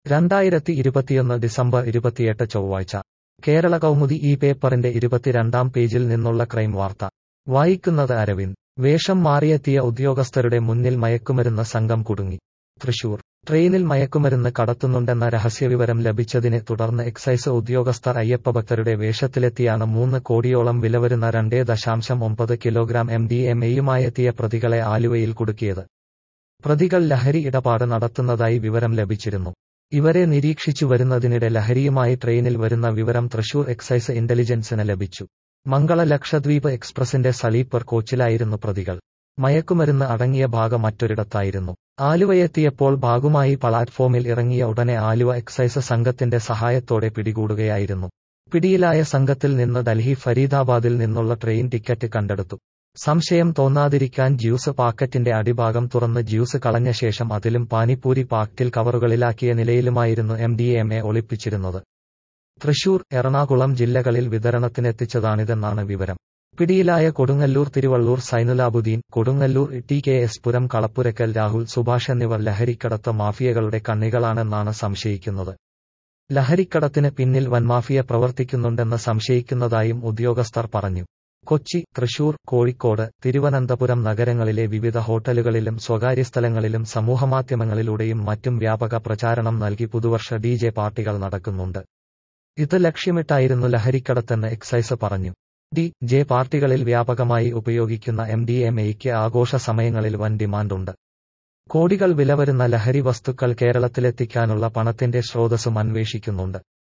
രണ്ടായിരത്തി ഇരുപത്തിയൊന്ന് ഡിസംബർ ഇരുപത്തിയെട്ട് ചൊവ്വാഴ്ച കേരള കൗമുദി ഈ പേപ്പറിന്റെ ഇരുപത്തിരണ്ടാം പേജിൽ നിന്നുള്ള ക്രൈം വാർത്ത വായിക്കുന്നത് അരവിന്ദ് വേഷം മാറിയെത്തിയ ഉദ്യോഗസ്ഥരുടെ മുന്നിൽ മയക്കുമരുന്ന് സംഘം കുടുങ്ങി തൃശൂർ ട്രെയിനിൽ മയക്കുമരുന്ന് കടത്തുന്നുണ്ടെന്ന രഹസ്യവിവരം ലഭിച്ചതിനെ തുടർന്ന് എക്സൈസ് ഉദ്യോഗസ്ഥർ അയ്യപ്പഭക്തരുടെ വേഷത്തിലെത്തിയാണ് മൂന്ന് കോടിയോളം വിലവരുന്ന രണ്ടേ ദശാംശം ഒമ്പത് കിലോഗ്രാം എം ഡി എം എയുമായെത്തിയ പ്രതികളെ ആലുവയിൽ കുടുക്കിയത് പ്രതികൾ ലഹരി ഇടപാട് നടത്തുന്നതായി വിവരം ലഭിച്ചിരുന്നു ഇവരെ നിരീക്ഷിച്ചു വരുന്നതിനിടെ ലഹരിയുമായി ട്രെയിനിൽ വരുന്ന വിവരം തൃശൂർ എക്സൈസ് ഇന്റലിജൻസിന് ലഭിച്ചു മംഗള ലക്ഷദ്വീപ് എക്സ്പ്രസിന്റെ സലീപ്പർ കോച്ചിലായിരുന്നു പ്രതികൾ മയക്കുമരുന്ന് അടങ്ങിയ ഭാഗം മറ്റൊരിടത്തായിരുന്നു ആലുവയെത്തിയപ്പോൾ ഭാഗമായി പ്ലാറ്റ്ഫോമിൽ ഇറങ്ങിയ ഉടനെ ആലുവ എക്സൈസ് സംഘത്തിന്റെ സഹായത്തോടെ പിടികൂടുകയായിരുന്നു പിടിയിലായ സംഘത്തിൽ നിന്ന് ഡൽഹി ഫരീദാബാദിൽ നിന്നുള്ള ട്രെയിൻ ടിക്കറ്റ് കണ്ടെടുത്തു സംശയം തോന്നാതിരിക്കാൻ ജ്യൂസ് പാക്കറ്റിന്റെ അടിഭാഗം തുറന്ന് ജ്യൂസ് കളഞ്ഞ ശേഷം അതിലും പാനിപ്പൂരി പാക്കറ്റിൽ കവറുകളിലാക്കിയ നിലയിലുമായിരുന്നു എം ഡി എം എ ഒളിപ്പിച്ചിരുന്നത് തൃശൂർ എറണാകുളം ജില്ലകളിൽ വിതരണത്തിനെത്തിച്ചതാണിതെന്നാണ് വിവരം പിടിയിലായ Kodungallur Thiruvallur Sainulabuddin Kodungallur T K S Puram Kalappurakkal Rahul Subhash എന്നിവർ ലഹരിക്കടത്ത് മാഫിയകളുടെ കണ്ണികളാണെന്നാണ് സംശയിക്കുന്നത് ലഹരിക്കടത്തിന് പിന്നിൽ വൻമാഫിയ പ്രവർത്തിക്കുന്നുണ്ടെന്ന് സംശയിക്കുന്നതായും ഉദ്യോഗസ്ഥർ പറഞ്ഞു കൊച്ചി തൃശൂർ കോഴിക്കോട് തിരുവനന്തപുരം നഗരങ്ങളിലെ വിവിധ ഹോട്ടലുകളിലും സ്വകാര്യ സ്ഥലങ്ങളിലും സമൂഹമാധ്യമങ്ങളിലൂടെയും മറ്റും വ്യാപക പ്രചാരണം നൽകി പുതുവർഷ ഡി ജെ പാർട്ടികൾ നടക്കുന്നുണ്ട് ഇത് ലക്ഷ്യമിട്ടായിരുന്നു ലഹരിക്കടത്തെന്ന് എക്സൈസ് പറഞ്ഞു ഡി ജെ പാർട്ടികളിൽ വ്യാപകമായി ഉപയോഗിക്കുന്ന എം ഡി എം എയ്ക്ക് ആഘോഷ സമയങ്ങളിൽ വൻ ഡിമാൻഡുണ്ട് കോടികൾ വില വരുന്ന ലഹരി വസ്തുക്കൾ കേരളത്തിലെത്തിക്കാനുള്ള പണത്തിന്റെ സ്രോതസ്സും അന്വേഷിക്കുന്നുണ്ട്